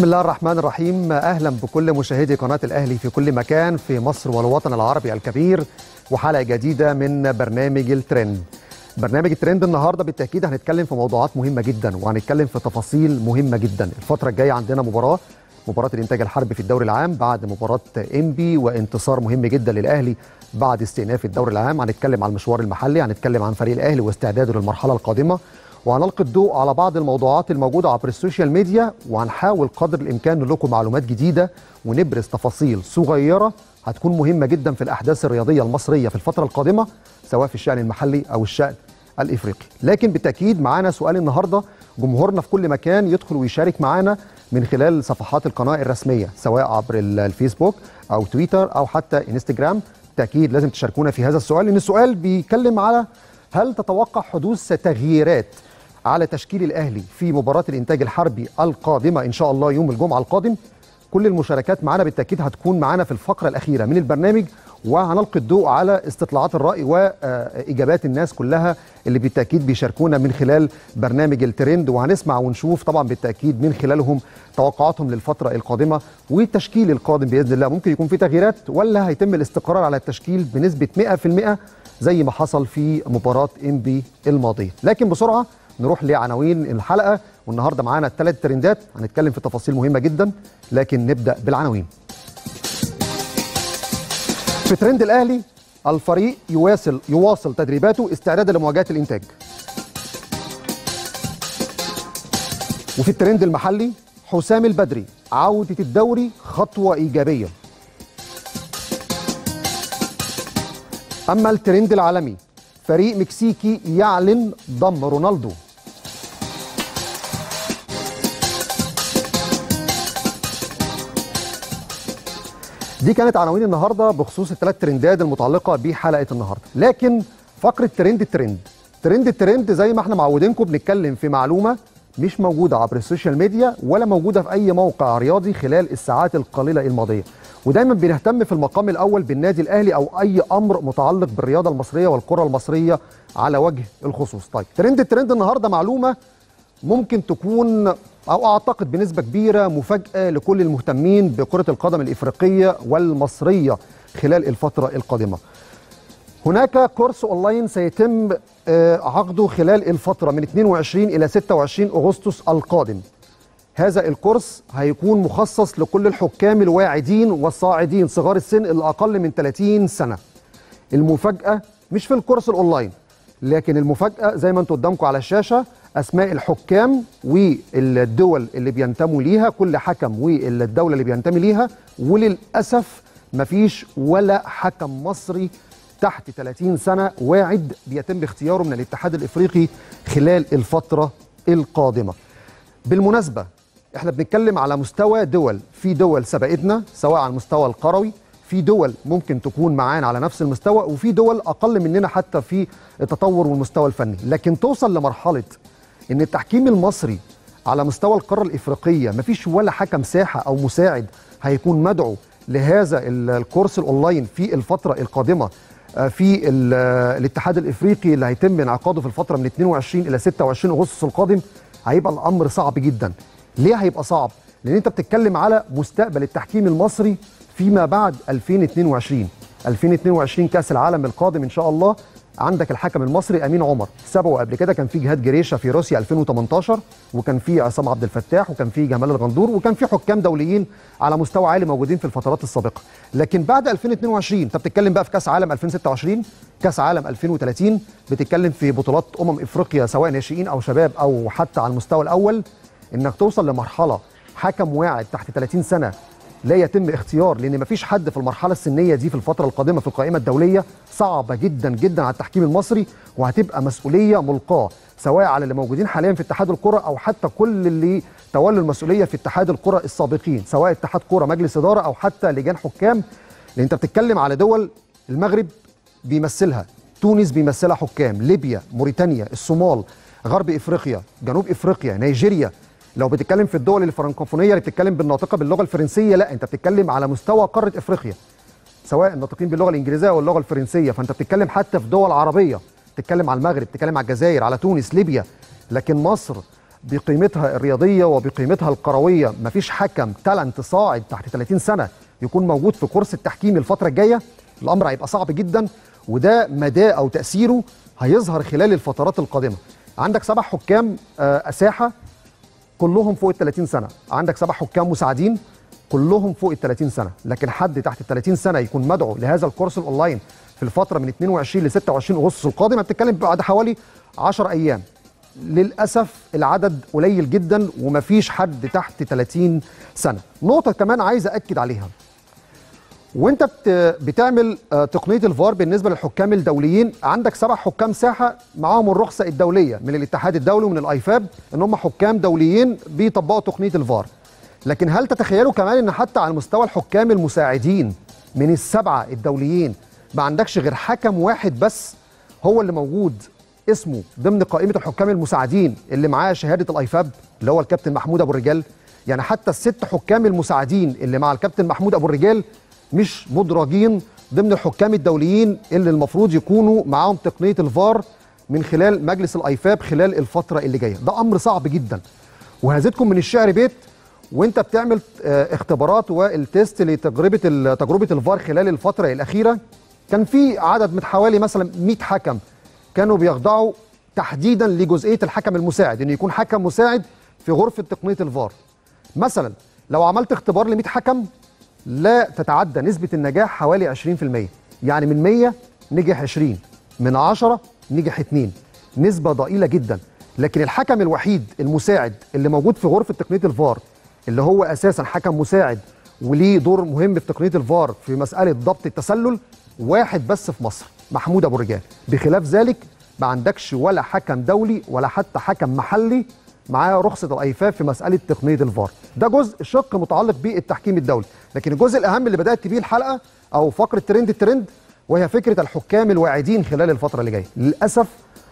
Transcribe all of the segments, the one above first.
بسم الله الرحمن الرحيم اهلا بكل مشاهدي قناه الاهلي في كل مكان في مصر والوطن العربي الكبير وحلقه جديده من برنامج الترند برنامج الترند النهارده بالتاكيد هنتكلم في موضوعات مهمه جدا وهنتكلم في تفاصيل مهمه جدا الفتره الجايه عندنا مباراه مباراه الانتاج الحربي في الدوري العام بعد مباراه انبي وانتصار مهم جدا للاهلي بعد استئناف الدوري العام هنتكلم عن المشوار المحلي هنتكلم عن فريق الاهلي واستعداده للمرحله القادمه وهنلقي الضوء على بعض الموضوعات الموجوده عبر السوشيال ميديا وهنحاول قدر الامكان نقول لكم معلومات جديده ونبرز تفاصيل صغيره هتكون مهمه جدا في الاحداث الرياضيه المصريه في الفتره القادمه سواء في الشان المحلي او الشان الافريقي لكن بالتاكيد معانا سؤال النهارده جمهورنا في كل مكان يدخل ويشارك معانا من خلال صفحات القناه الرسميه سواء عبر الفيسبوك او تويتر او حتى انستجرام بالتاكيد لازم تشاركونا في هذا السؤال لان السؤال بيتكلم على هل تتوقع حدوث تغييرات على تشكيل الاهلي في مباراه الانتاج الحربي القادمه ان شاء الله يوم الجمعه القادم كل المشاركات معنا بالتاكيد هتكون معنا في الفقره الاخيره من البرنامج وهنلقي الضوء على استطلاعات الراي واجابات الناس كلها اللي بالتاكيد بيشاركونا من خلال برنامج الترند وهنسمع ونشوف طبعا بالتاكيد من خلالهم توقعاتهم للفتره القادمه والتشكيل القادم باذن الله ممكن يكون في تغييرات ولا هيتم الاستقرار على التشكيل بنسبه 100% زي ما حصل في مباراه انبي الماضيه لكن بسرعه نروح لعناوين الحلقه والنهارده معانا الثلاث ترندات هنتكلم في تفاصيل مهمه جدا لكن نبدا بالعناوين في ترند الاهلي الفريق يواصل يواصل تدريباته استعدادا لمواجهه الانتاج وفي الترند المحلي حسام البدري عوده الدوري خطوه ايجابيه اما الترند العالمي فريق مكسيكي يعلن ضم رونالدو دي كانت عناوين النهارده بخصوص الثلاث ترندات المتعلقه بحلقه النهارده لكن فقره ترند الترند ترند الترند زي ما احنا معودينكم بنتكلم في معلومه مش موجوده عبر السوشيال ميديا ولا موجوده في اي موقع رياضي خلال الساعات القليله الماضيه ودايما بنهتم في المقام الاول بالنادي الاهلي او اي امر متعلق بالرياضه المصريه والكره المصريه على وجه الخصوص طيب ترند الترند النهارده معلومه ممكن تكون او اعتقد بنسبه كبيره مفاجاه لكل المهتمين بكره القدم الافريقيه والمصريه خلال الفتره القادمه هناك كورس اونلاين سيتم عقده خلال الفتره من 22 الى 26 اغسطس القادم هذا الكورس هيكون مخصص لكل الحكام الواعدين والصاعدين صغار السن الأقل من 30 سنة المفاجأة مش في الكورس الأونلاين لكن المفاجأة زي ما انتم قدامكم على الشاشة أسماء الحكام والدول اللي بينتموا ليها كل حكم والدولة اللي بينتمي ليها وللأسف مفيش ولا حكم مصري تحت 30 سنة واعد بيتم اختياره من الاتحاد الإفريقي خلال الفترة القادمة بالمناسبة احنا بنتكلم على مستوى دول في دول سبقتنا سواء على المستوى القروي في دول ممكن تكون معانا على نفس المستوى وفي دول اقل مننا حتى في التطور والمستوى الفني لكن توصل لمرحله ان التحكيم المصري على مستوى القاره الافريقيه مفيش ولا حكم ساحه او مساعد هيكون مدعو لهذا الكورس الاونلاين في الفتره القادمه في الاتحاد الافريقي اللي هيتم انعقاده في الفتره من 22 الى 26 اغسطس القادم هيبقى الامر صعب جدا ليه هيبقى صعب لان انت بتتكلم على مستقبل التحكيم المصري فيما بعد 2022 2022 كاس العالم القادم ان شاء الله عندك الحكم المصري امين عمر سبقه قبل كده كان في جهاد جريشه في روسيا 2018 وكان في عصام عبد الفتاح وكان في جمال الغندور وكان في حكام دوليين على مستوى عالي موجودين في الفترات السابقه لكن بعد 2022 انت بتتكلم بقى في كاس عالم 2026 كاس عالم 2030 بتتكلم في بطولات امم افريقيا سواء ناشئين او شباب او حتى على المستوى الاول انك توصل لمرحله حكم واعد تحت 30 سنه لا يتم اختيار لان مفيش حد في المرحله السنيه دي في الفتره القادمه في القائمه الدوليه صعبه جدا جدا على التحكيم المصري وهتبقى مسؤوليه ملقاه سواء على اللي موجودين حاليا في اتحاد الكره او حتى كل اللي تولوا المسؤوليه في اتحاد الكره السابقين سواء اتحاد كره مجلس اداره او حتى لجان حكام لان انت بتتكلم على دول المغرب بيمثلها تونس بيمثلها حكام ليبيا موريتانيا الصومال غرب افريقيا جنوب افريقيا نيجيريا لو بتتكلم في الدول الفرنكوفونيه اللي بتتكلم بالناطقه باللغه الفرنسيه لا انت بتتكلم على مستوى قاره افريقيا سواء الناطقين باللغه الانجليزيه او اللغه الفرنسيه فانت بتتكلم حتى في دول عربيه بتتكلم على المغرب بتتكلم على الجزائر على تونس ليبيا لكن مصر بقيمتها الرياضيه وبقيمتها الكرويه مفيش حكم تالنت صاعد تحت 30 سنه يكون موجود في كورس التحكيم الفتره الجايه الامر هيبقى صعب جدا وده مداه او تاثيره هيظهر خلال الفترات القادمه عندك سبع حكام آه، ساحه كلهم فوق ال 30 سنه عندك سبع حكام مساعدين كلهم فوق ال 30 سنه لكن حد تحت ال 30 سنه يكون مدعو لهذا الكورس الاونلاين في الفتره من 22 ل 26 اغسطس القادم هتتكلم بعد حوالي 10 ايام للاسف العدد قليل جدا ومفيش حد تحت 30 سنه نقطه كمان عايز اكد عليها وانت بت- بتعمل آه، تقنيه الفار بالنسبه للحكام الدوليين عندك سبع حكام ساحه معاهم الرخصه الدوليه من الاتحاد الدولي ومن الايفاب ان هم حكام دوليين بيطبقوا تقنيه الفار لكن هل تتخيلوا كمان ان حتى على مستوى الحكام المساعدين من السبعه الدوليين ما عندكش غير حكم واحد بس هو اللي موجود اسمه ضمن قائمه الحكام المساعدين اللي معاه شهاده الايفاب اللي هو الكابتن محمود ابو الرجال يعني حتى الست حكام المساعدين اللي مع الكابتن محمود ابو الرجال مش مدرجين ضمن الحكام الدوليين اللي المفروض يكونوا معاهم تقنيه الفار من خلال مجلس الايفاب خلال الفتره اللي جايه ده امر صعب جدا وهزيدكم من الشعر بيت وانت بتعمل آه، اختبارات والتيست لتجربه ال- تجربه الفار خلال الفتره الاخيره كان في عدد من حوالي مثلا 100 حكم كانوا بيخضعوا تحديدا لجزئيه الحكم المساعد انه يكون حكم مساعد في غرفه تقنيه الفار مثلا لو عملت اختبار ل 100 حكم لا تتعدى نسبة النجاح حوالي 20% يعني من 100 نجح 20 من 10 نجح 2 نسبة ضئيلة جدا لكن الحكم الوحيد المساعد اللي موجود في غرفة تقنية الفار اللي هو أساسا حكم مساعد وليه دور مهم في تقنية الفار في مسألة ضبط التسلل واحد بس في مصر محمود أبو الرجال بخلاف ذلك ما عندكش ولا حكم دولي ولا حتى حكم محلي معاه رخصه الايفاب في مساله تقنيه الفار ده جزء شق متعلق بالتحكيم الدولي لكن الجزء الاهم اللي بدات بيه الحلقه او فقره ترند الترند وهي فكره الحكام الواعدين خلال الفتره اللي جايه للاسف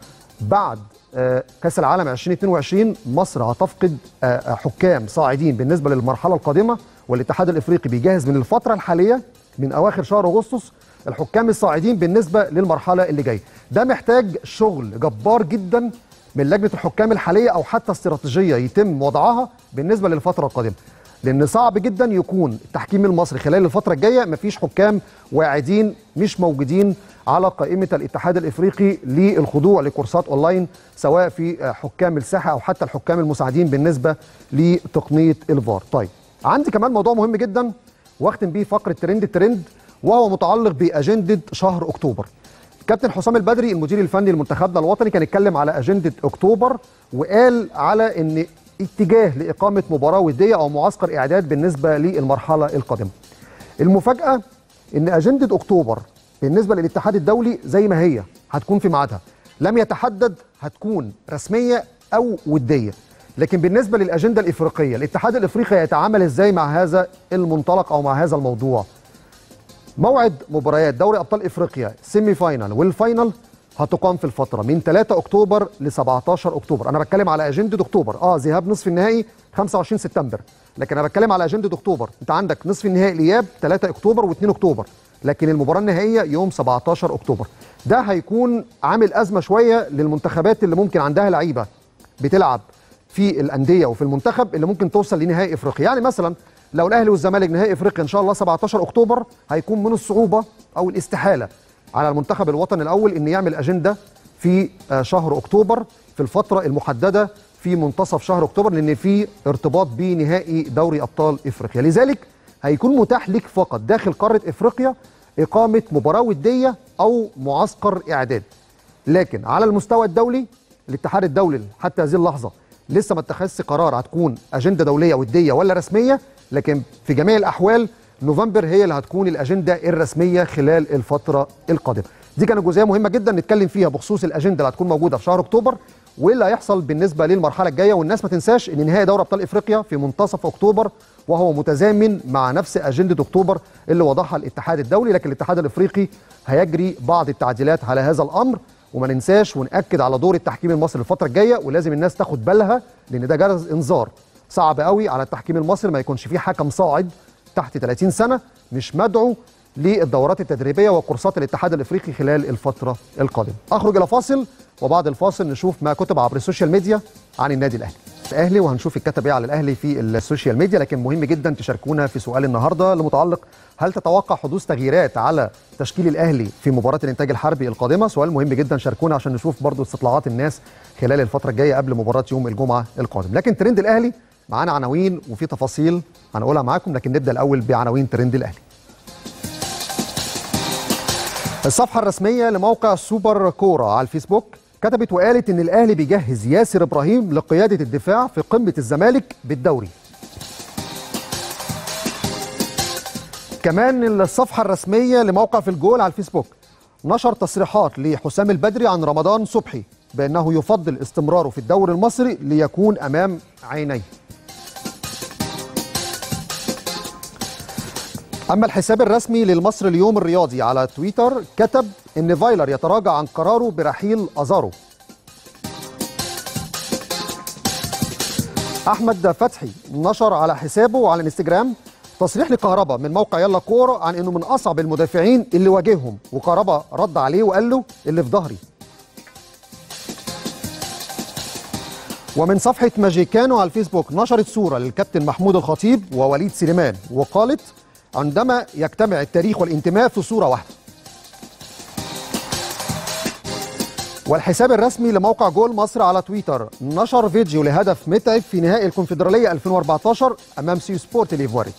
بعد آه، كاس العالم 2022 مصر هتفقد آه، آه، حكام صاعدين بالنسبه للمرحله القادمه والاتحاد الافريقي بيجهز من الفتره الحاليه من اواخر شهر اغسطس الحكام الصاعدين بالنسبه للمرحله اللي جايه ده محتاج شغل جبار جدا من لجنه الحكام الحاليه او حتى استراتيجيه يتم وضعها بالنسبه للفتره القادمه لان صعب جدا يكون التحكيم المصري خلال الفتره الجايه مفيش حكام واعدين مش موجودين على قائمه الاتحاد الافريقي للخضوع لكورسات اونلاين سواء في حكام الساحه او حتى الحكام المساعدين بالنسبه لتقنيه الفار طيب عندي كمان موضوع مهم جدا واختم بيه فقره ترند الترند وهو متعلق باجنده شهر اكتوبر كابتن حسام البدري المدير الفني لمنتخبنا الوطني كان اتكلم على اجنده اكتوبر وقال على ان اتجاه لاقامه مباراه وديه او معسكر اعداد بالنسبه للمرحله القادمه. المفاجاه ان اجنده اكتوبر بالنسبه للاتحاد الدولي زي ما هي هتكون في ميعادها لم يتحدد هتكون رسميه او وديه لكن بالنسبه للاجنده الافريقيه الاتحاد الافريقي يتعامل ازاي مع هذا المنطلق او مع هذا الموضوع موعد مباريات دوري ابطال افريقيا سيمي فاينال والفاينال هتقام في الفتره من 3 اكتوبر ل 17 اكتوبر انا بتكلم على اجنده اكتوبر اه ذهاب نصف النهائي 25 سبتمبر لكن انا بتكلم على اجنده اكتوبر انت عندك نصف النهائي الاياب 3 اكتوبر و2 اكتوبر لكن المباراه النهائيه يوم 17 اكتوبر ده هيكون عامل ازمه شويه للمنتخبات اللي ممكن عندها لعيبه بتلعب في الانديه وفي المنتخب اللي ممكن توصل لنهائي افريقيا يعني مثلا لو الاهلي والزمالك نهائي افريقيا ان شاء الله 17 اكتوبر هيكون من الصعوبه او الاستحاله على المنتخب الوطني الاول ان يعمل اجنده في آه، شهر اكتوبر في الفتره المحدده في منتصف شهر اكتوبر لان في ارتباط بنهائي دوري ابطال افريقيا لذلك هيكون متاح لك فقط داخل قاره افريقيا اقامه مباراه وديه او معسكر اعداد لكن على المستوى الدولي الاتحاد الدولي حتى هذه اللحظه لسه ما اتخذش قرار هتكون اجنده دوليه وديه ولا رسميه لكن في جميع الاحوال نوفمبر هي اللي هتكون الاجنده الرسميه خلال الفتره القادمه دي كانت جزئيه مهمه جدا نتكلم فيها بخصوص الاجنده اللي هتكون موجوده في شهر اكتوبر وايه اللي هيحصل بالنسبه للمرحله الجايه والناس ما تنساش ان نهائي دوري ابطال افريقيا في منتصف اكتوبر وهو متزامن مع نفس اجنده اكتوبر اللي وضعها الاتحاد الدولي لكن الاتحاد الافريقي هيجري بعض التعديلات على هذا الامر وما ننساش ونأكد على دور التحكيم المصري الفترة الجاية ولازم الناس تاخد بالها لأن ده جرس إنذار صعب قوي على التحكيم المصري ما يكونش فيه حكم صاعد تحت 30 سنة مش مدعو للدورات التدريبية وكورسات الاتحاد الإفريقي خلال الفترة القادمة أخرج إلى فاصل وبعد الفاصل نشوف ما كتب عبر السوشيال ميديا عن النادي الأهلي الاهلي وهنشوف الكتب ايه على الاهلي في السوشيال ميديا لكن مهم جدا تشاركونا في سؤال النهارده المتعلق هل تتوقع حدوث تغييرات على تشكيل الاهلي في مباراه الانتاج الحربي القادمه سؤال مهم جدا شاركونا عشان نشوف برضو استطلاعات الناس خلال الفتره الجايه قبل مباراه يوم الجمعه القادم لكن ترند الاهلي معانا عناوين وفي تفاصيل هنقولها معاكم لكن نبدا الاول بعناوين ترند الاهلي الصفحه الرسميه لموقع سوبر كوره على الفيسبوك كتبت وقالت ان الاهلي بيجهز ياسر ابراهيم لقياده الدفاع في قمه الزمالك بالدوري كمان الصفحه الرسميه لموقع في الجول على الفيسبوك نشر تصريحات لحسام البدري عن رمضان صبحي بانه يفضل استمراره في الدوري المصري ليكون امام عينيه اما الحساب الرسمي للمصر اليوم الرياضي على تويتر كتب ان فايلر يتراجع عن قراره برحيل ازارو احمد فتحي نشر على حسابه على الانستجرام تصريح لكهربا من موقع يلا كوره عن انه من اصعب المدافعين اللي واجههم وكهربا رد عليه وقال له اللي في ظهري ومن صفحه ماجيكانو على الفيسبوك نشرت صوره للكابتن محمود الخطيب ووليد سليمان وقالت عندما يجتمع التاريخ والانتماء في صوره واحده والحساب الرسمي لموقع جول مصر على تويتر نشر فيديو لهدف متعب في نهائي الكونفدراليه 2014 امام سيو سبورت الايفواري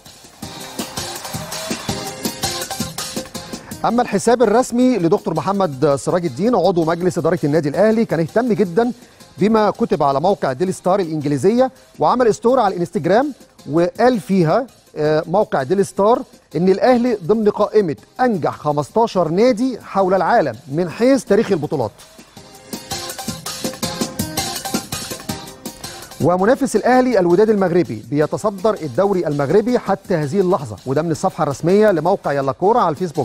اما الحساب الرسمي لدكتور محمد سراج الدين عضو مجلس اداره النادي الاهلي كان اهتم جدا بما كتب على موقع ديلي ستار الانجليزيه وعمل استوري على الانستجرام وقال فيها موقع ديلي ستار ان الاهلي ضمن قائمه انجح 15 نادي حول العالم من حيث تاريخ البطولات ومنافس الاهلي الوداد المغربي بيتصدر الدوري المغربي حتى هذه اللحظه وده من الصفحه الرسميه لموقع يلا كوره على الفيسبوك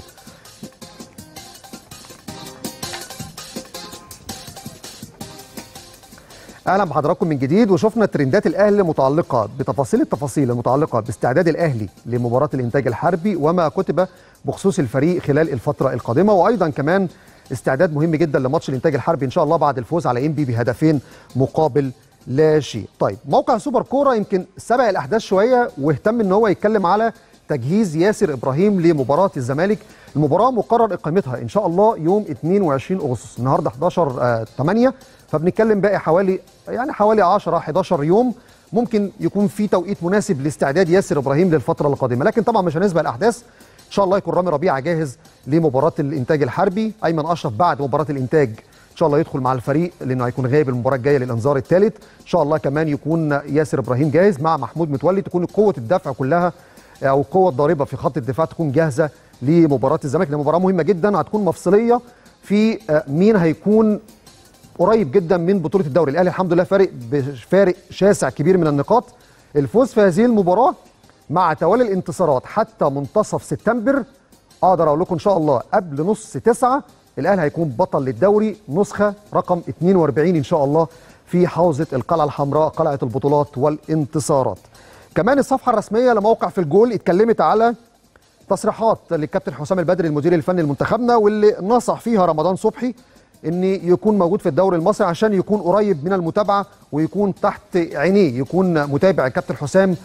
اهلا بحضراتكم من جديد وشفنا ترندات الاهلي متعلقه بتفاصيل التفاصيل المتعلقه باستعداد الاهلي لمباراه الانتاج الحربي وما كتب بخصوص الفريق خلال الفتره القادمه وايضا كمان استعداد مهم جدا لماتش الانتاج الحربي ان شاء الله بعد الفوز على انبي بهدفين مقابل لا شيء. طيب موقع سوبر كوره يمكن سبق الاحداث شويه واهتم ان هو يتكلم على تجهيز ياسر ابراهيم لمباراه الزمالك المباراه مقرر اقامتها ان شاء الله يوم 22 اغسطس النهارده 11 آه 8 فبنتكلم باقي حوالي يعني حوالي 10 11 يوم ممكن يكون في توقيت مناسب لاستعداد ياسر ابراهيم للفتره القادمه لكن طبعا مش هنسبق الاحداث ان شاء الله يكون رامي ربيعه جاهز لمباراه الانتاج الحربي ايمن اشرف بعد مباراه الانتاج ان شاء الله يدخل مع الفريق لانه هيكون غايب المباراه الجايه للانذار الثالث ان شاء الله كمان يكون ياسر ابراهيم جاهز مع محمود متولي تكون قوه الدفع كلها او القوه الضاربه في خط الدفاع تكون جاهزه لمباراه الزمالك لان مباراه مهمه جدا هتكون مفصليه في مين هيكون قريب جدا من بطوله الدوري الاهلي الحمد لله فارق بفارق شاسع كبير من النقاط الفوز في هذه المباراه مع توالي الانتصارات حتى منتصف سبتمبر اقدر اقول لكم ان شاء الله قبل نص تسعة الاهلي هيكون بطل للدوري نسخه رقم 42 ان شاء الله في حوزه القلعه الحمراء قلعه البطولات والانتصارات كمان الصفحه الرسميه لموقع في الجول اتكلمت على تصريحات للكابتن حسام البدري المدير الفني لمنتخبنا واللي نصح فيها رمضان صبحي ان يكون موجود في الدوري المصري عشان يكون قريب من المتابعه ويكون تحت عينيه يكون متابع الكابتن حسام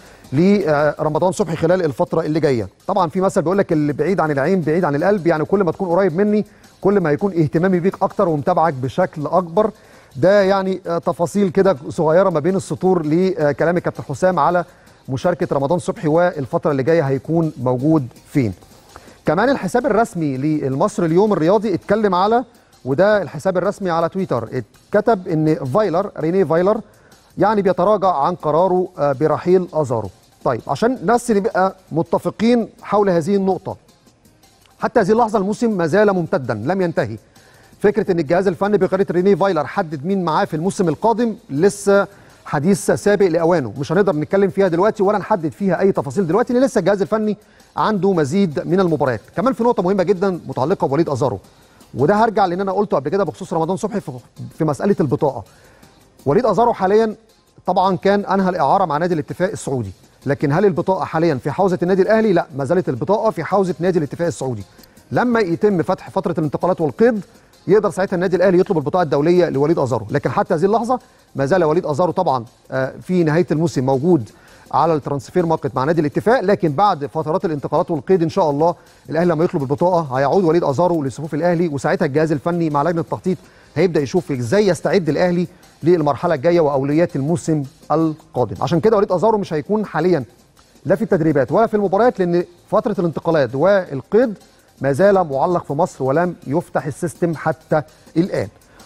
لرمضان صبحي خلال الفتره اللي جايه طبعا في مثل بيقول لك اللي بعيد عن العين بعيد عن القلب يعني كل ما تكون قريب مني كل ما يكون اهتمامي بيك اكتر ومتابعك بشكل اكبر ده يعني تفاصيل كده صغيره ما بين السطور لكلام الكابتن حسام على مشاركه رمضان صبحي والفتره اللي جايه هيكون موجود فين كمان الحساب الرسمي للمصري اليوم الرياضي اتكلم على وده الحساب الرسمي على تويتر اتكتب ان فايلر ريني فايلر يعني بيتراجع عن قراره برحيل ازارو طيب عشان الناس نبقى متفقين حول هذه النقطه حتى هذه اللحظه الموسم ما زال ممتدا لم ينتهي فكره ان الجهاز الفني بقياده ريني فايلر حدد مين معاه في الموسم القادم لسه حديث سابق لاوانه مش هنقدر نتكلم فيها دلوقتي ولا نحدد فيها اي تفاصيل دلوقتي لان لسه الجهاز الفني عنده مزيد من المباريات كمان في نقطه مهمه جدا متعلقه بوليد ازارو وده هرجع لان انا قلته قبل كده بخصوص رمضان صبحي في مساله البطاقه وليد ازارو حاليا طبعا كان انهى الاعاره مع نادي الاتفاق السعودي لكن هل البطاقه حاليا في حوزه النادي الاهلي لا ما زالت البطاقه في حوزه نادي الاتفاق السعودي لما يتم فتح فتره الانتقالات والقيد يقدر ساعتها النادي الاهلي يطلب البطاقه الدوليه لوليد ازارو لكن حتى هذه اللحظه ما زال وليد ازارو طبعا آه، في نهايه الموسم موجود على الترانسفير ماركت مع نادي الاتفاق لكن بعد فترات الانتقالات والقيد ان شاء الله الاهلي لما يطلب البطاقه هيعود وليد ازارو لصفوف الاهلي وساعتها الجهاز الفني مع لجنه التخطيط هيبدا يشوف ازاي يستعد الاهلي للمرحله الجايه واولويات الموسم القادم عشان كده وليد ازارو مش هيكون حاليا لا في التدريبات ولا في المباريات لان فتره الانتقالات والقيد ما زال معلق في مصر ولم يفتح السيستم حتى الان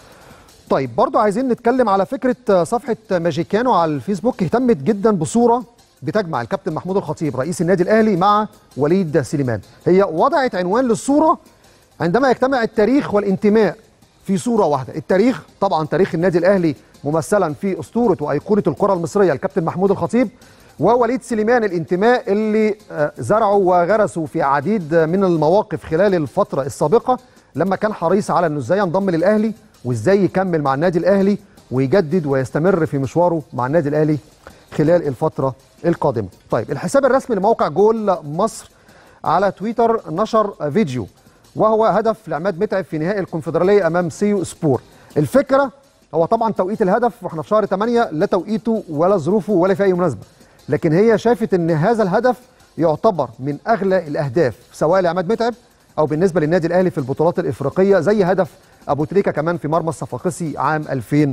طيب برضو عايزين نتكلم على فكره صفحه ماجيكانو على الفيسبوك اهتمت جدا بصوره بتجمع الكابتن محمود الخطيب رئيس النادي الاهلي مع وليد سليمان هي وضعت عنوان للصوره عندما يجتمع التاريخ والانتماء في صوره واحده التاريخ طبعا تاريخ النادي الاهلي ممثلا في اسطوره وايقونه الكره المصريه الكابتن محمود الخطيب ووليد سليمان الانتماء اللي آه، زرعوا وغرسوا في عديد من المواقف خلال الفتره السابقه لما كان حريص على انه ازاي ينضم للاهلي وازاي يكمل مع النادي الاهلي ويجدد ويستمر في مشواره مع النادي الاهلي خلال الفتره القادمه. طيب الحساب الرسمي لموقع جول مصر على تويتر نشر فيديو وهو هدف لعماد متعب في نهائي الكونفدراليه امام سيو سبور. الفكره هو طبعا توقيت الهدف واحنا في شهر 8 لا توقيته ولا ظروفه ولا في اي مناسبه. لكن هي شافت ان هذا الهدف يعتبر من اغلى الاهداف سواء لعماد متعب او بالنسبه للنادي الاهلي في البطولات الافريقيه زي هدف ابو تريكه كمان في مرمى الصفاقسي عام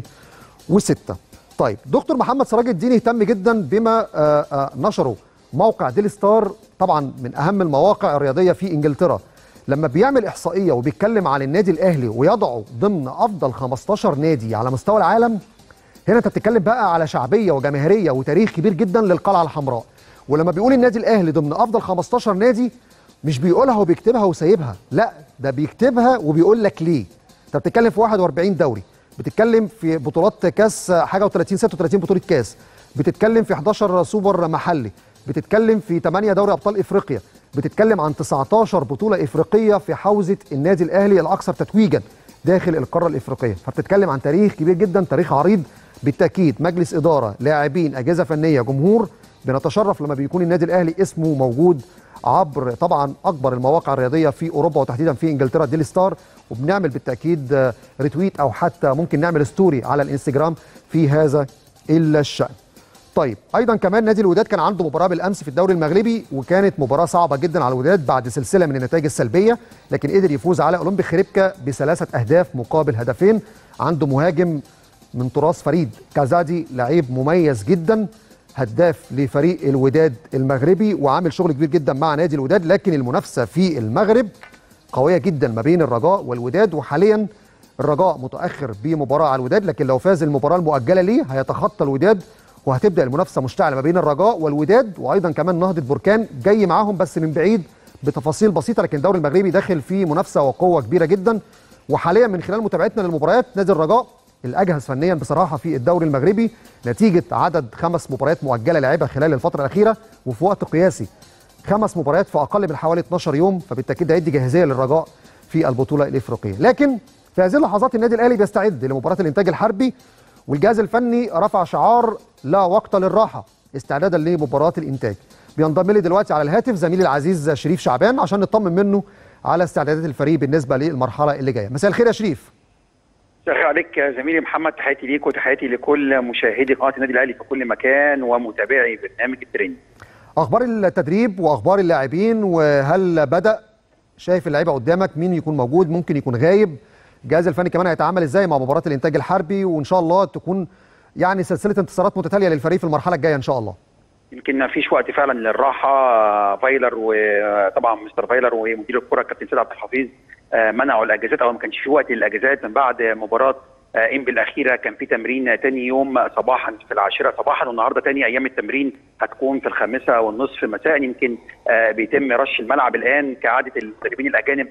2006 طيب دكتور محمد سراج الدين اهتم جدا بما آه، آه، نشره موقع ديلي ستار طبعا من اهم المواقع الرياضيه في انجلترا لما بيعمل احصائيه وبيتكلم عن النادي الاهلي ويضعه ضمن افضل 15 نادي على مستوى العالم هنا انت بتتكلم بقى على شعبيه وجماهيريه وتاريخ كبير جدا للقلعه الحمراء ولما بيقول النادي الاهلي ضمن افضل 15 نادي مش بيقولها وبيكتبها وسايبها لا ده بيكتبها وبيقول لك ليه انت بتتكلم في 41 دوري بتتكلم في بطولات كاس حاجه و30 36 بطوله كاس بتتكلم في 11 سوبر محلي بتتكلم في 8 دوري ابطال افريقيا بتتكلم عن 19 بطوله افريقيه في حوزه النادي الاهلي الاكثر تتويجا داخل القاره الافريقيه فبتتكلم عن تاريخ كبير جدا تاريخ عريض بالتاكيد مجلس اداره لاعبين اجهزه فنيه جمهور بنتشرف لما بيكون النادي الاهلي اسمه موجود عبر طبعا اكبر المواقع الرياضيه في اوروبا وتحديدا في انجلترا ديلي ستار وبنعمل بالتاكيد ريتويت او حتى ممكن نعمل ستوري على الانستجرام في هذا الشان. طيب ايضا كمان نادي الوداد كان عنده مباراه بالامس في الدوري المغربي وكانت مباراه صعبه جدا على الوداد بعد سلسله من النتائج السلبيه لكن قدر يفوز على اولمبي خريبكا بثلاثه اهداف مقابل هدفين عنده مهاجم من تراث فريد كازادي لعيب مميز جدا هداف لفريق الوداد المغربي وعامل شغل كبير جدا مع نادي الوداد لكن المنافسه في المغرب قويه جدا ما بين الرجاء والوداد وحاليا الرجاء متاخر بمباراه على الوداد لكن لو فاز المباراه المؤجله ليه هيتخطى الوداد وهتبدا المنافسه مشتعله ما بين الرجاء والوداد وايضا كمان نهضه بركان جاي معاهم بس من بعيد بتفاصيل بسيطه لكن الدوري المغربي داخل في منافسه وقوه كبيره جدا وحاليا من خلال متابعتنا للمباريات نادي الرجاء الاجهز فنيا بصراحه في الدوري المغربي نتيجه عدد خمس مباريات مؤجله لعبها خلال الفتره الاخيره وفي وقت قياسي خمس مباريات في اقل من حوالي 12 يوم فبالتاكيد ده هيدي جاهزيه للرجاء في البطوله الافريقيه لكن في هذه اللحظات النادي الاهلي بيستعد لمباراه الانتاج الحربي والجهاز الفني رفع شعار لا وقت للراحه استعدادا لمباراه الانتاج بينضم لي دلوقتي على الهاتف زميلي العزيز شريف شعبان عشان نطمن منه على استعدادات الفريق بالنسبه للمرحله اللي جايه مساء الخير يا شريف مساء عليك زميلي محمد تحياتي ليك وتحياتي لكل مشاهدي قناه النادي الاهلي في كل مكان ومتابعي برنامج الترند اخبار التدريب واخبار اللاعبين وهل بدا شايف اللعيبه قدامك مين يكون موجود ممكن يكون غايب الجهاز الفني كمان هيتعامل ازاي مع مباراه الانتاج الحربي وان شاء الله تكون يعني سلسله انتصارات متتاليه للفريق في المرحله الجايه ان شاء الله يمكن ما فيش وقت فعلا للراحه فايلر وطبعا مستر فايلر ومدير الكره الكابتن سيد عبد الحفيظ منعوا الاجازات او ما كانش في وقت للاجازات من بعد مباراه انبي الاخيره كان في تمرين تاني يوم صباحا في العاشره صباحا والنهارده تاني ايام التمرين هتكون في الخامسه والنصف مساء يمكن بيتم رش الملعب الان كعاده المدربين الاجانب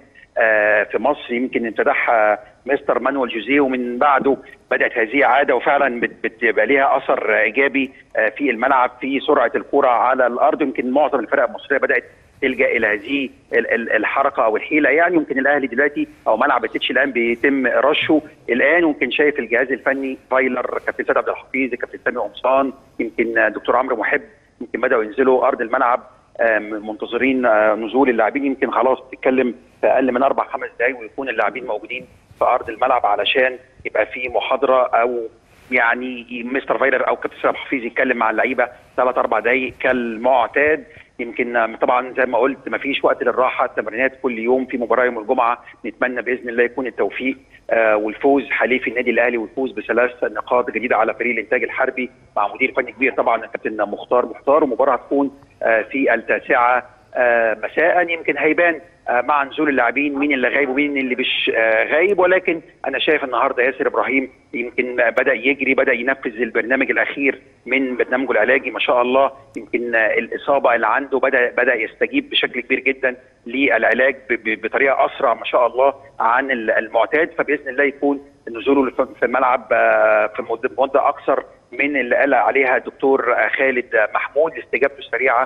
في مصر يمكن امتدحها مستر مانويل جوزيه ومن بعده بدات هذه عاده وفعلا بتبقى ليها اثر ايجابي في الملعب في سرعه الكره على الارض يمكن معظم الفرق المصريه بدات تلجا الى هذه الحركه او الحيله يعني يمكن الاهلي دلوقتي او ملعب التتش الان بيتم رشه الان يمكن شايف الجهاز الفني فايلر كابتن سيد عبد الحفيظ كابتن سامي قمصان يمكن دكتور عمرو محب يمكن بداوا ينزلوا ارض الملعب منتظرين نزول اللاعبين يمكن خلاص بتتكلم في اقل من اربع خمس دقائق ويكون اللاعبين موجودين في ارض الملعب علشان يبقى في محاضره او يعني مستر فايلر او كابتن سامح حفيظ يتكلم مع اللعيبه ثلاث اربع دقائق كالمعتاد يمكن طبعا زي ما قلت ما فيش وقت للراحه التمرينات كل يوم في مباراه يوم الجمعه نتمنى باذن الله يكون التوفيق آه والفوز حليف النادي الاهلي والفوز بثلاث نقاط جديده على فريق الانتاج الحربي مع مدير فني كبير طبعا الكابتن مختار مختار ومباراه هتكون آه في التاسعه آه مساء يمكن هيبان آه مع نزول اللاعبين مين اللي غايب ومين اللي مش آه غايب ولكن انا شايف النهارده ياسر ابراهيم يمكن بدا يجري بدا ينفذ البرنامج الاخير من برنامجه العلاجي ما شاء الله يمكن آه الاصابه اللي عنده بدا بدا يستجيب بشكل كبير جدا للعلاج بطريقه اسرع ما شاء الله عن المعتاد فباذن الله يكون نزوله في الملعب في مده اكثر من اللي قال عليها الدكتور خالد محمود استجابته السريعه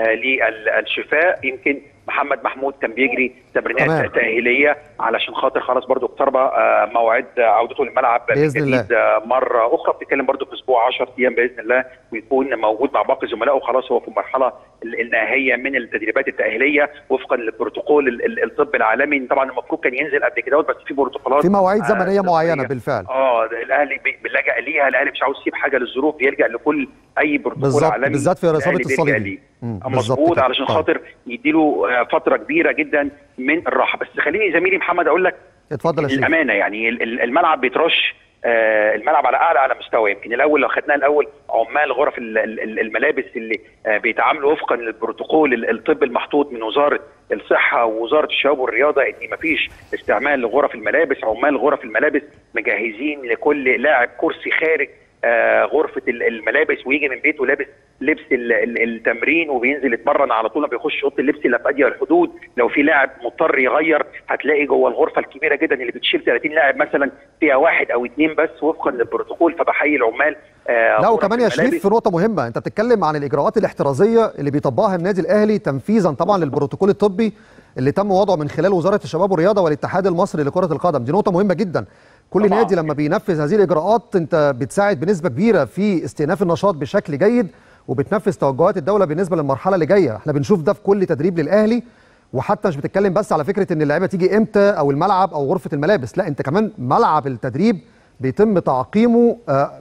للشفاء يمكن محمد محمود كان بيجري تمرينات تاهيليه علشان خاطر خلاص برضو اقترب موعد عودته للملعب باذن الله مره اخرى بتتكلم برضو في اسبوع 10 ايام باذن الله ويكون موجود مع باقي زملائه خلاص هو في المرحله النهائيه من التدريبات التاهيليه وفقا للبروتوكول الطب العالمي طبعا المفروض كان ينزل قبل كده بس في بروتوكولات في مواعيد زمنيه آه معينه بالفعل اه الاهلي بيلجا ليها الاهلي مش عاوز يسيب حاجه للظروف بيلجا لكل اي بروتوكول بالزبط عالمي بالذات في اصابه الصليبي مظبوط علشان خاطر يديله فتره كبيره جدا من الراحه بس خليني زميلي محمد اقول لك اتفضل يا شريف الامانه يعني الملعب بيترش الملعب على اعلى على مستوى يمكن الاول لو خدناه الاول عمال غرف الملابس اللي بيتعاملوا وفقا للبروتوكول الطبي المحطوط من وزاره الصحه ووزاره الشباب والرياضه ان مفيش استعمال لغرف الملابس عمال غرف الملابس مجهزين لكل لاعب كرسي خارج غرفه الملابس ويجي من بيته لابس لبس التمرين وبينزل يتمرن على طول ما بيخش اوضه اللبس الا في اضيق الحدود لو في لاعب مضطر يغير هتلاقي جوه الغرفه الكبيره جدا اللي بتشيل 30 لاعب مثلا فيها واحد او اثنين بس وفقا للبروتوكول فبحيي العمال آه لا وكمان يا شريف في نقطه مهمه انت بتتكلم عن الاجراءات الاحترازيه اللي بيطبقها النادي الاهلي تنفيذا طبعا للبروتوكول الطبي اللي تم وضعه من خلال وزاره الشباب والرياضه والاتحاد المصري لكره القدم دي نقطه مهمه جدا كل طبعا. نادي لما بينفذ هذه الاجراءات انت بتساعد بنسبه كبيره في استئناف النشاط بشكل جيد وبتنفذ توجهات الدوله بالنسبه للمرحله اللي جايه احنا بنشوف ده في كل تدريب للاهلي وحتى مش بتتكلم بس على فكره ان اللعيبه تيجي امتى او الملعب او غرفه الملابس لا انت كمان ملعب التدريب بيتم تعقيمه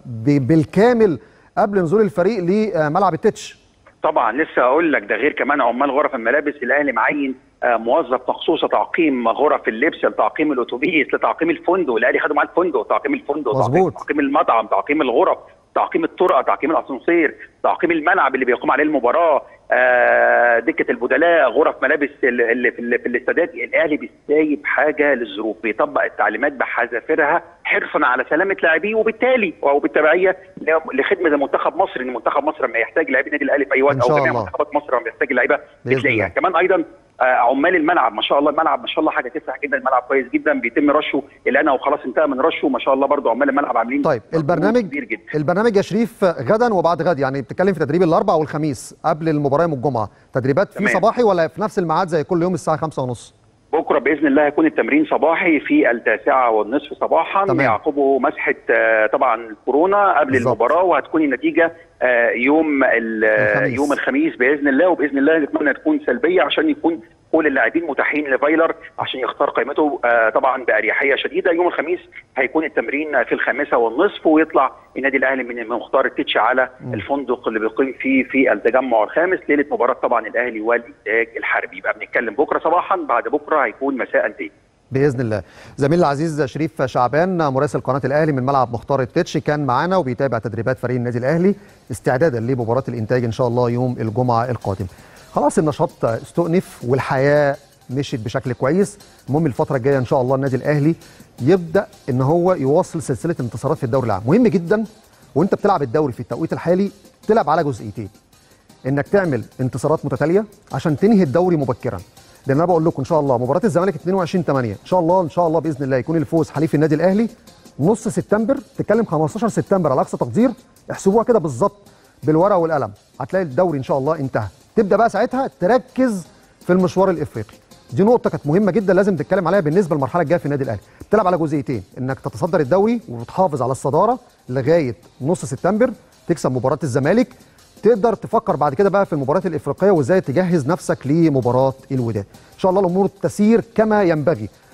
بالكامل قبل نزول الفريق لملعب التتش طبعا لسه اقول لك ده غير كمان عمال غرف الملابس الاهلي معين موظف مخصوص تعقيم غرف اللبس لتعقيم الاتوبيس لتعقيم الفندق الاهلي خدوا معاه الفندق تعقيم الفندق مظبوط تعقيم المطعم تعقيم الغرف تعقيم الطرقه تعقيم الاسانسير تعقيم الملعب اللي بيقوم عليه المباراه آه دكه البدلاء غرف ملابس اللي في, في الاستادات الاهلي بيستايب حاجه للظروف بيطبق التعليمات بحذافيرها حرصا على سلامه لاعبيه وبالتالي وبالتبعيه لخدمه منتخب مصر ان منتخب مصر لما يحتاج لاعبي النادي الاهلي في اي وقت او جميع منتخبات مصر لما يحتاج لعيبه بتلاقيها كمان ايضا آه عمال الملعب ما شاء الله الملعب ما شاء الله حاجه تفرح جدا الملعب كويس جدا بيتم رشه الان وخلاص انتهى من رشه ما شاء الله برضو عمال الملعب عاملين طيب البرنامج كبير جدا البرنامج يا شريف غدا وبعد غد يعني بتتكلم في تدريب الاربع والخميس قبل المباراه يوم الجمعه تدريبات في صباحي ولا في نفس الميعاد زي كل يوم الساعه 5:30 بكره باذن الله هيكون التمرين صباحي في التاسعه والنصف صباحا تمام. يعقبه مسحه طبعا الكورونا قبل بالزبط. المباراه وهتكون النتيجه يوم الخميس. يوم الخميس باذن الله وباذن الله نتمنى تكون سلبيه عشان يكون كل اللاعبين متاحين لفايلر عشان يختار قائمته طبعا باريحيه شديده يوم الخميس هيكون التمرين في الخامسه والنصف ويطلع النادي الاهلي من مختار التتش على م. الفندق اللي بيقيم فيه في التجمع الخامس ليله مباراه طبعا الاهلي والانتاج الحربي يبقى بنتكلم بكره صباحا بعد بكره هيكون مساء تاني باذن الله زميلي العزيز شريف شعبان مراسل قناه الاهلي من ملعب مختار التتش كان معانا وبيتابع تدريبات فريق النادي الاهلي استعدادا لمباراه الانتاج ان شاء الله يوم الجمعه القادم خلاص النشاط استؤنف والحياه مشيت بشكل كويس المهم الفتره الجايه ان شاء الله النادي الاهلي يبدا ان هو يواصل سلسله انتصارات في الدوري العام مهم جدا وانت بتلعب الدوري في التوقيت الحالي تلعب على جزئيتين انك تعمل انتصارات متتاليه عشان تنهي الدوري مبكرا لان انا بقول لكم ان شاء الله مباراه الزمالك 22 8 ان شاء الله ان شاء الله باذن الله يكون الفوز حليف النادي الاهلي نص سبتمبر تتكلم 15 سبتمبر على اقصى تقدير احسبوها كده بالظبط بالورقه والقلم هتلاقي الدوري ان شاء الله انتهى تبدا بقى ساعتها تركز في المشوار الافريقي دي نقطه كانت مهمه جدا لازم تتكلم عليها بالنسبه للمرحله الجايه في النادي الاهلي بتلعب على جزئيتين انك تتصدر الدوري وتحافظ على الصداره لغايه نص سبتمبر تكسب مباراه الزمالك تقدر تفكر بعد كده بقى في المباريات الافريقيه وازاي تجهز نفسك لمباراه الوداد ان شاء الله الامور تسير كما ينبغي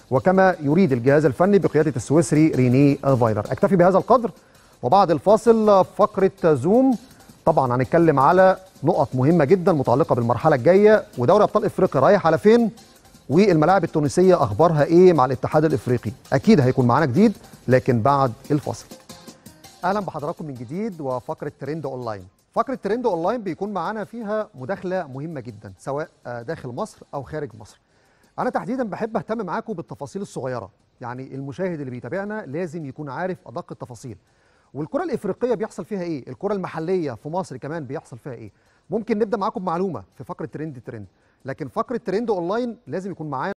وكما يريد الجهاز الفني بقياده السويسري ريني فايلر اكتفي بهذا القدر وبعد الفاصل فقره زوم طبعا هنتكلم على نقط مهمه جدا متعلقه بالمرحله الجايه ودوري ابطال افريقيا رايح على فين والملاعب التونسيه اخبارها ايه مع الاتحاد الافريقي اكيد هيكون معانا جديد لكن بعد الفاصل اهلا بحضراتكم من جديد وفقره ترند اونلاين فقره ترند اونلاين بيكون معانا فيها مداخله مهمه جدا سواء داخل مصر او خارج مصر انا تحديدا بحب اهتم معاكم بالتفاصيل الصغيره يعني المشاهد اللي بيتابعنا لازم يكون عارف ادق التفاصيل والكره الافريقيه بيحصل فيها ايه الكره المحليه في مصر كمان بيحصل فيها ايه ممكن نبدا معاكم بمعلومه في فقره ترند ترند لكن فقره ترند اونلاين لازم يكون معانا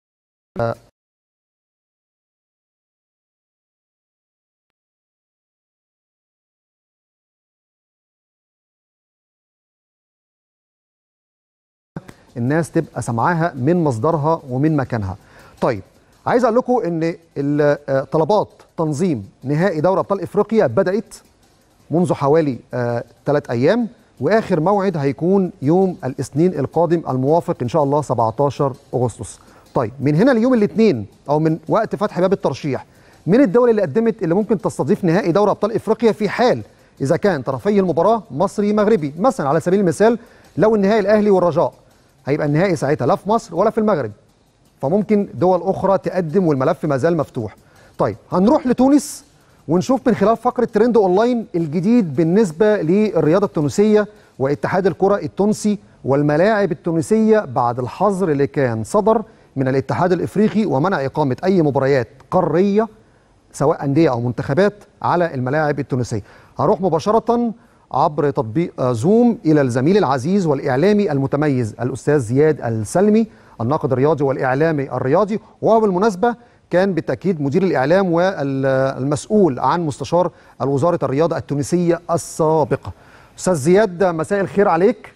الناس تبقى سامعاها من مصدرها ومن مكانها طيب عايز اقول لكم ان طلبات تنظيم نهائي دوري ابطال افريقيا بدات منذ حوالي ثلاث ايام واخر موعد هيكون يوم الاثنين القادم الموافق ان شاء الله 17 اغسطس طيب من هنا ليوم الاثنين او من وقت فتح باب الترشيح من الدول اللي قدمت اللي ممكن تستضيف نهائي دوري ابطال افريقيا في حال اذا كان طرفي المباراه مصري مغربي مثلا على سبيل المثال لو النهائي الاهلي والرجاء هيبقى النهائي ساعتها لا في مصر ولا في المغرب فممكن دول اخرى تقدم والملف ما زال مفتوح طيب هنروح لتونس ونشوف من خلال فقره ترند اونلاين الجديد بالنسبه للرياضه التونسيه واتحاد الكره التونسي والملاعب التونسيه بعد الحظر اللي كان صدر من الاتحاد الافريقي ومنع اقامه اي مباريات قاريه سواء انديه او منتخبات على الملاعب التونسيه هروح مباشره عبر تطبيق زوم الى الزميل العزيز والاعلامي المتميز الاستاذ زياد السلمي الناقد الرياضي والاعلامي الرياضي وهو بالمناسبه كان بالتاكيد مدير الاعلام والمسؤول عن مستشار الوزاره الرياضه التونسيه السابقه. استاذ زياد مساء الخير عليك.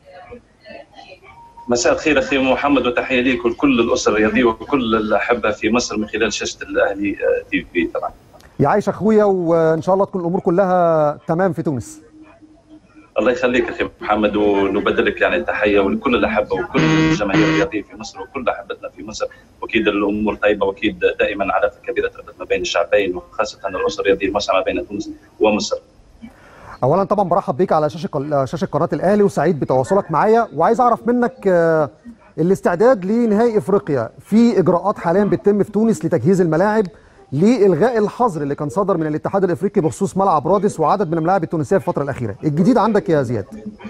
مساء الخير اخي محمد وتحيه ليك ولكل الاسر الرياضيه وكل الاحبه في مصر من خلال شاشه الاهلي تي في طبعا. يعيش اخويا وان شاء الله تكون الامور كلها تمام في تونس. الله يخليك اخي محمد ونبدلك يعني التحيه ولكل الاحبه وكل الجماهير الرياضيه في مصر وكل احبتنا في مصر واكيد الامور طيبه واكيد دائما علاقه كبيره تربط ما بين الشعبين وخاصه الاسر الرياضيه الموسعه ما بين تونس ومصر. اولا طبعا برحب بيك على شاشه شاشه قناه الاهلي وسعيد بتواصلك معايا وعايز اعرف منك الاستعداد لنهائي افريقيا في اجراءات حاليا بتتم في تونس لتجهيز الملاعب لالغاء الحظر اللي كان صدر من الاتحاد الافريقي بخصوص ملعب رادس وعدد من الملاعب التونسيه في الفتره الاخيره الجديد عندك يا زياد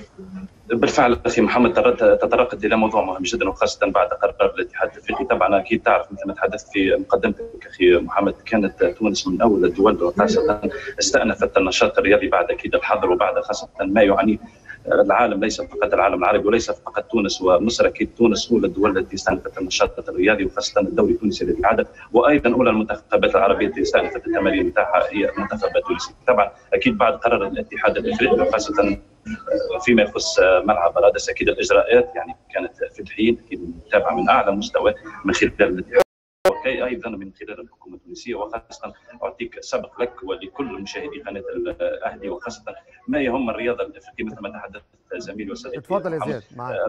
بالفعل اخي محمد تطرقت الى موضوع مهم جدا وخاصه بعد قرار الاتحاد الافريقي طبعا اكيد تعرف مثل ما تحدثت في مقدمتك اخي محمد كانت تونس من اول الدول وخاصه استانفت النشاط الرياضي بعد اكيد الحظر وبعد خاصه ما يعانيه العالم ليس فقط العالم العربي وليس فقط تونس ومصر اكيد تونس اولى الدول التي استأنفت النشاط الرياضي وخاصه الدوري التونسي الذي عاد وايضا اولى المنتخبات العربيه التي استأنفت التمارين بتاعها هي المنتخب التونسي طبعا اكيد بعد قرار الاتحاد الافريقي وخاصه فيما يخص ملعب رادس اكيد الاجراءات يعني كانت في الحين اكيد متابعه من اعلى مستوى من خلال الاتحاد وكي ايضا من خلال الحكومه التونسيه وخاصه اعطيك سبق لك ولكل مشاهدي قناه الاهلي وخاصه ما يهم الرياضه الافريقيه مثل ما تحدث زميلي وصديقي اتفضل يا زياد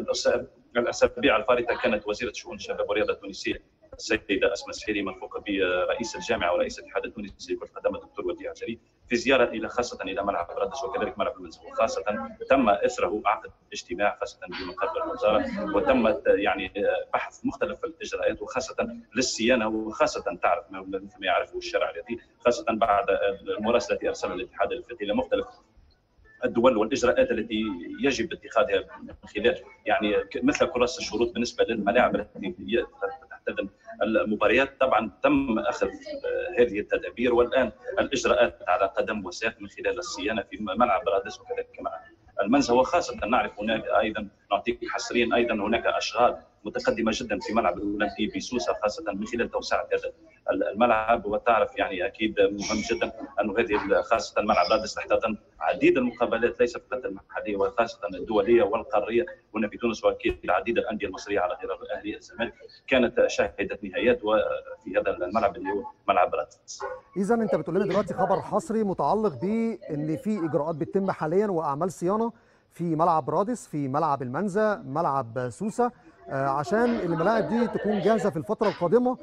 الاسابيع الفارطه كانت وزيره شؤون الشباب والرياضه التونسيه السيده اسماء السحيري مرفوقه برئيس الجامعه ورئيس الاتحاد التونسي لكره القدم الدكتور وديع جريد في زياره الى خاصه الى ملعب رادس وكذلك ملعب المنزل وخاصه تم اثره عقد اجتماع خاصه بمقر الوزاره وتم يعني بحث مختلف الاجراءات وخاصه للصيانه وخاصه تعرف مثل ما يعرفه الشارع الرياضي خاصه بعد المراسله التي ارسلها الاتحاد الافريقي لمختلف الدول والاجراءات التي يجب اتخاذها من خلال يعني مثل كراس الشروط بالنسبه للملاعب التي تحتضن المباريات طبعا تم اخذ هذه التدابير والان الاجراءات على قدم وساق من خلال الصيانه في ملعب رادس وكذلك ملعب المنزه وخاصه نعرف هناك ايضا نعطيك حصريا ايضا هناك اشغال متقدمه جدا في ملعب الاولمبي بسوسه خاصه من خلال توسعه هذا الملعب وتعرف يعني اكيد مهم جدا انه هذه خاصه ملعب رادس تحتضن عديد المقابلات ليس فقط المحليه وخاصه الدوليه والقاريه هنا في تونس واكيد العديد الانديه المصريه على غرار الاهلي الزمالك كانت شهدت نهايات وفي هذا الملعب اللي هو ملعب رادس. اذا انت بتقول لنا دلوقتي خبر حصري متعلق بان في اجراءات بتتم حاليا واعمال صيانه في ملعب رادس في ملعب المنزا ملعب سوسه آه، عشان الملاعب دي تكون جاهزه في الفتره القادمه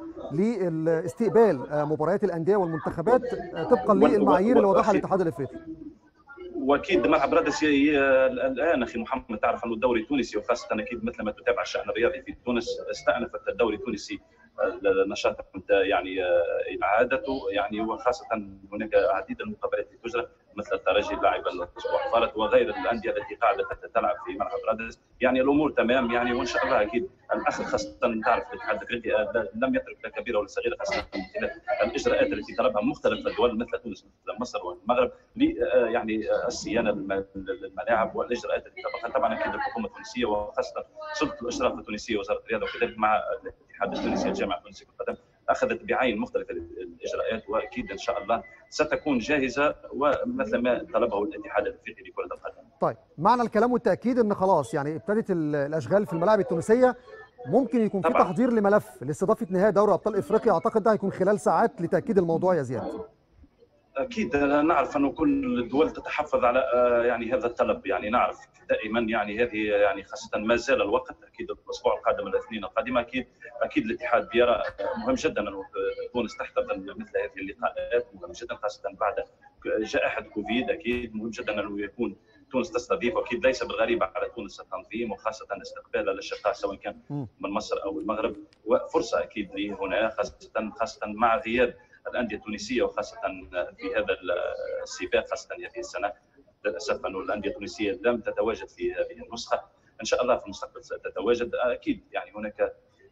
لاستقبال آه، مباريات الانديه والمنتخبات آه، طبقا وال- للمعايير اللي وضعها وأخي- الاتحاد الافريقي واكيد ملعب رادس ي- ي- الان اخي محمد تعرف انه الدوري التونسي وخاصه اكيد مثل ما تتابع الشان الرياضي في تونس استانفت الدوري التونسي النشاط يعني آه، اعادته يعني وخاصه هناك العديد من المقابلات التي تجرى مثل الترجي اللاعب الاسبوع الفارط وغير الانديه التي قاعده تلعب في ملعب رادس يعني الامور تمام يعني وان شاء الله اكيد الاخذ خاصه تعرف الاتحاد الافريقي آه، لم يترك لا كبيره ولا صغيره خاصه من خلال الاجراءات التي طلبها مختلف الدول مثل تونس مثل مصر والمغرب ل آه، يعني آه، الصيانه الم- الملاعب والاجراءات التي طبقها طبعا اكيد الحكومه التونسيه وخاصه سلطه الاشراف التونسيه وزاره الرياضه وكذلك مع الاتحاد التونسي الجامعه التونسيه لكره القدم اخذت بعين مختلف الاجراءات واكيد ان شاء الله ستكون جاهزه ومثل ما طلبه الاتحاد الافريقي لكره القدم. طيب معنى الكلام والتاكيد ان خلاص يعني ابتدت ال- الاشغال في الملاعب التونسيه ممكن يكون في طبعاً. تحضير لملف لاستضافه نهائي دوري ابطال افريقيا اعتقد ده هيكون خلال ساعات لتاكيد الموضوع يا زياد اكيد نعرف انه كل الدول تتحفظ على آه، يعني هذا الطلب يعني نعرف دائما يعني هذه يعني خاصه ما زال الوقت اكيد الاسبوع القادم الاثنين القادمه اكيد اكيد الاتحاد يرى آه، مهم جدا انه تونس تحتضن مثل هذه اللقاءات مهم جدا خاصه بعد جائحه كوفيد اكيد مهم جدا انه يكون تونس تستضيف واكيد ليس بالغريب على تونس التنظيم وخاصه استقبال الاشقاء سواء كان مم. من مصر او المغرب وفرصه اكيد لي هنا خاصه خاصه مع غياب الانديه التونسيه وخاصه في هذا السباق خاصه هذه السنه للاسف انه الانديه التونسيه لم تتواجد في هذه النسخه ان شاء الله في المستقبل ستتواجد اكيد يعني هناك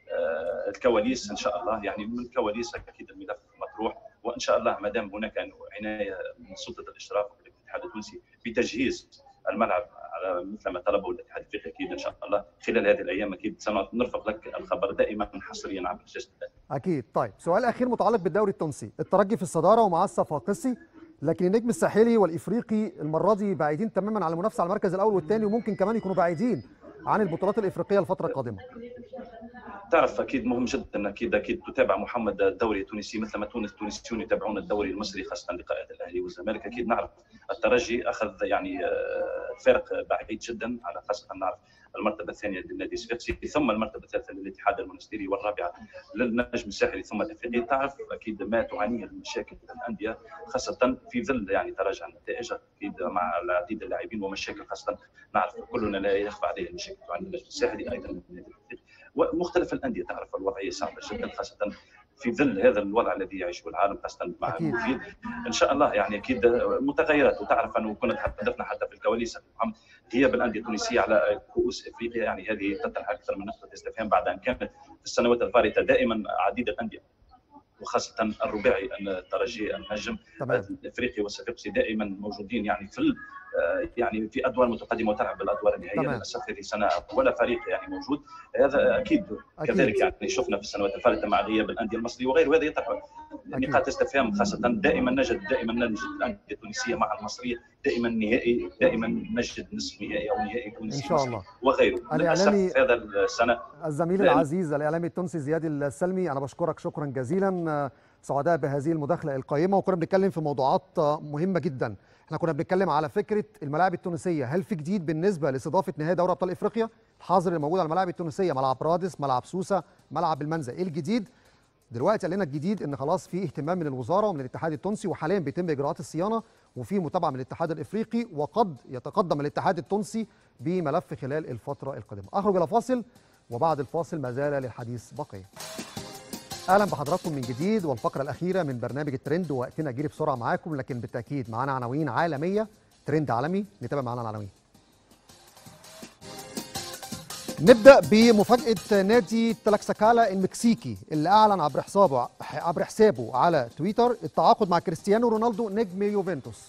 آه، الكواليس ان شاء الله يعني من الكواليس اكيد الملف مطروح وان شاء الله ما دام هناك عنايه من سلطه الاشراف والاتحاد التونسي بتجهيز الملعب على مثل ما طلبه الاتحاد الافريقي اكيد ان شاء الله خلال هذه الايام اكيد سنرفق لك الخبر دائما حصريا عبر شاشه اكيد طيب سؤال اخير متعلق بالدوري التونسي الترجي في الصداره ومعاه الصفاقسي لكن النجم الساحلي والافريقي المره دي بعيدين تماما عن المنافسه على المركز الاول والثاني وممكن كمان يكونوا بعيدين عن البطولات الافريقيه الفتره القادمه تعرف اكيد مهم جدا اكيد اكيد تتابع محمد الدوري التونسي مثل ما تونس التونسيون يتابعون الدوري المصري خاصه لقاءات الاهلي والزمالك اكيد نعرف الترجي اخذ يعني آه، فرق بعيد جدا على خاصه نعرف المرتبه الثانيه للنادي الصفاقسي ثم المرتبه الثالثه للاتحاد المنستيري والرابعه للنجم الساحلي ثم الافريقي تعرف اكيد ما تعانيه المشاكل الانديه خاصه في ظل يعني تراجع النتائج اكيد مع العديد اللاعبين ومشاكل خاصه نعرف كلنا لا يخفى عليه المشاكل تعاني النجم الساحلي ايضا النادي الافريقي ومختلف الانديه تعرف الوضعيه صعبه جدا خاصه في ظل هذا الوضع الذي يعيشه العالم خاصه مع أكيد. كوفيد ان شاء الله يعني اكيد متغيرات وتعرف انه كنا تحدثنا حتى في الكواليس أخي محمد غياب الانديه التونسيه على كؤوس افريقيا يعني هذه تطرح اكثر من نقطه استفهام بعد ان كانت في السنوات الفارطه دائما عديد الانديه وخاصه الرباعي الترجي النجم تمام الافريقي والصفاقسي دائما موجودين يعني في ال- آه، يعني في ادوار متقدمه وتلعب بالادوار النهائيه تمام. للاسف هذه السنه ولا فريق يعني موجود هذا اكيد أكيد. كذلك يعني شفنا في السنوات الفارطه مع غياب الانديه المصري وغيره هذا يطرح نقاط استفهام خاصه دائما نجد دائما نجد الانديه التونسيه مع المصريه دائما نهائي دائما نجد نصف نهائي او نهائي تونسي ان شاء الله وغيره الإعلامي- للاسف هذا السنه الزميل لأن- العزيز الاعلامي التونسي زياد السلمي انا بشكرك شكرا جزيلا آه، سعداء بهذه المداخله القيمه وكنا بنتكلم في موضوعات آه، مهمه جدا احنا كنا بنتكلم على فكره الملاعب التونسيه هل في جديد بالنسبه لاستضافه نهائي دوري ابطال افريقيا الحظر اللي موجود على الملاعب التونسيه ملعب رادس ملعب سوسه ملعب المنزا ايه الجديد دلوقتي قال لنا الجديد ان خلاص في اهتمام من الوزاره ومن الاتحاد التونسي وحاليا بيتم اجراءات الصيانه وفي متابعه من الاتحاد الافريقي وقد يتقدم الاتحاد التونسي بملف خلال الفتره القادمه اخرج الى فاصل وبعد الفاصل ما زال للحديث بقيه اهلا بحضراتكم من جديد والفقره الاخيره من برنامج الترند وقتنا جري بسرعه معاكم لكن بالتاكيد معانا عناوين عالميه ترند عالمي نتابع معانا العناوين نبدا بمفاجاه نادي تلاكساكالا المكسيكي اللي اعلن عبر حسابه عبر حسابه على تويتر التعاقد مع كريستيانو رونالدو نجم يوفنتوس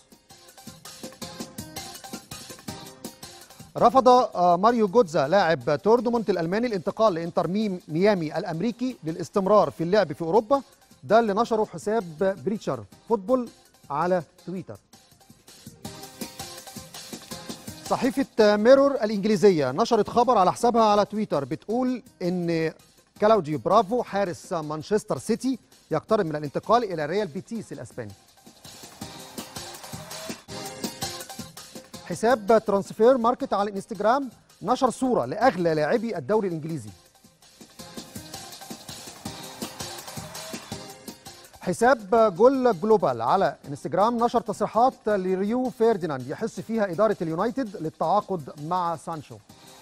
رفض آه، ماريو جوتزا لاعب تورنمنت الالماني الانتقال لانتر ميم- ميامي الامريكي للاستمرار في اللعب في اوروبا ده اللي نشره حساب بريتشر فوتبول على تويتر صحيفة ميرور الإنجليزية نشرت خبر على حسابها على تويتر بتقول إن كلاوديو برافو حارس مانشستر سيتي يقترب من الانتقال إلى ريال بيتيس الأسباني حساب ترانسفير ماركت على الانستجرام نشر صوره لاغلى لاعبي الدوري الانجليزي حساب جول جلوبال على انستجرام نشر تصريحات لريو فيرديناند يحث فيها اداره اليونايتد للتعاقد مع سانشو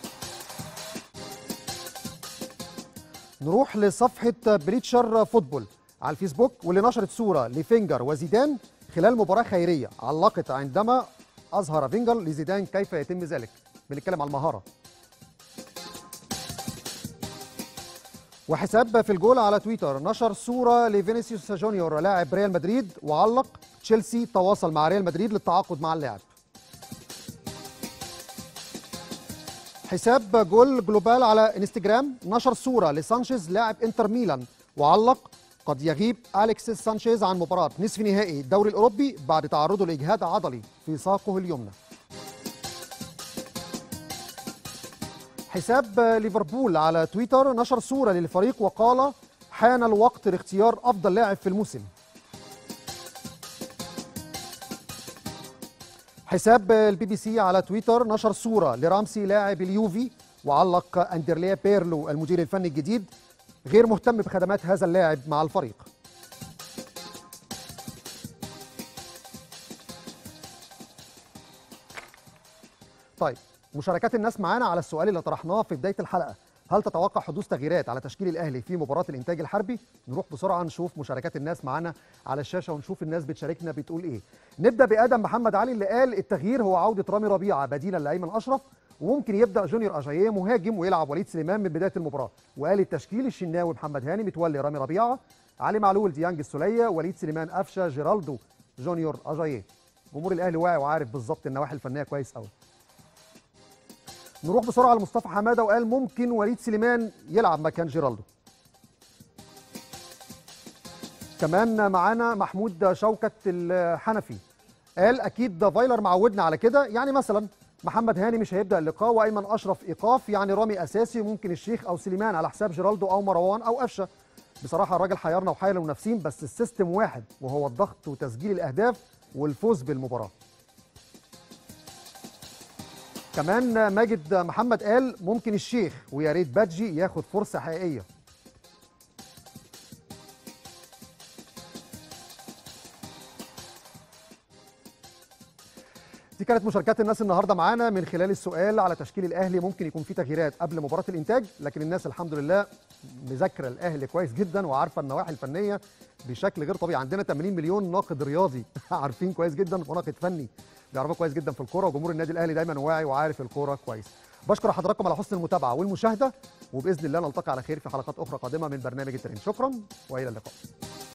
نروح لصفحه بريتشر فوتبول على الفيسبوك واللي نشرت صوره لفينجر وزيدان خلال مباراه خيريه علقت عندما اظهر فينجر لزيدان كيف يتم ذلك بنتكلم على المهاره وحساب في الجول على تويتر نشر صورة لفينيسيوس جونيور لاعب ريال مدريد وعلق تشيلسي تواصل مع ريال مدريد للتعاقد مع اللاعب حساب جول جلوبال على انستجرام نشر صورة لسانشيز لاعب انتر ميلان وعلق قد يغيب أليكسيس سانشيز عن مباراة نصف نهائي الدوري الأوروبي بعد تعرضه لإجهاد عضلي في ساقه اليمنى حساب ليفربول على تويتر نشر صورة للفريق وقال حان الوقت لاختيار أفضل لاعب في الموسم حساب البي بي سي على تويتر نشر صورة لرامسي لاعب اليوفي وعلق أندرليا بيرلو المدير الفني الجديد غير مهتم بخدمات هذا اللاعب مع الفريق طيب مشاركات الناس معانا على السؤال اللي طرحناه في بدايه الحلقه هل تتوقع حدوث تغييرات على تشكيل الاهلي في مباراه الانتاج الحربي نروح بسرعه نشوف مشاركات الناس معانا على الشاشه ونشوف الناس بتشاركنا بتقول ايه نبدا بادم محمد علي اللي قال التغيير هو عوده رامي ربيعه بديلا لايمن اشرف وممكن يبدا جونيور اجاييه مهاجم ويلعب وليد سليمان من بدايه المباراه وقال التشكيل الشناوي محمد هاني متولي رامي ربيعه علي معلول ديانج السوليه وليد سليمان قفشه جيرالدو جونيور اجاييه جمهور الاهلي واعي وعارف بالظبط النواحي الفنيه كويس قوي نروح بسرعه لمصطفى حماده وقال ممكن وليد سليمان يلعب مكان جيرالدو كمان معانا محمود شوكت الحنفي قال اكيد فايلر معودنا على كده يعني مثلا محمد هاني مش هيبدا اللقاء وايمن اشرف ايقاف يعني رامي اساسي ممكن الشيخ او سليمان على حساب جيرالدو او مروان او قفشه بصراحه الراجل حيرنا وحير المنافسين بس السيستم واحد وهو الضغط وتسجيل الاهداف والفوز بالمباراه كمان ماجد محمد قال ممكن الشيخ ويا ريت بادجي ياخد فرصه حقيقيه دي كانت مشاركات الناس النهارده معانا من خلال السؤال على تشكيل الاهلي ممكن يكون في تغييرات قبل مباراه الانتاج لكن الناس الحمد لله مذاكره الاهلي كويس جدا وعارفه النواحي الفنيه بشكل غير طبيعي عندنا 80 مليون ناقد رياضي عارفين كويس جدا وناقد فني بيعرفوا كويس جدا في الكوره وجمهور النادي الاهلي دايما واعي وعارف الكوره كويس بشكر حضراتكم على حسن المتابعه والمشاهده وباذن الله نلتقي على خير في حلقات اخرى قادمه من برنامج الترند شكرا والى اللقاء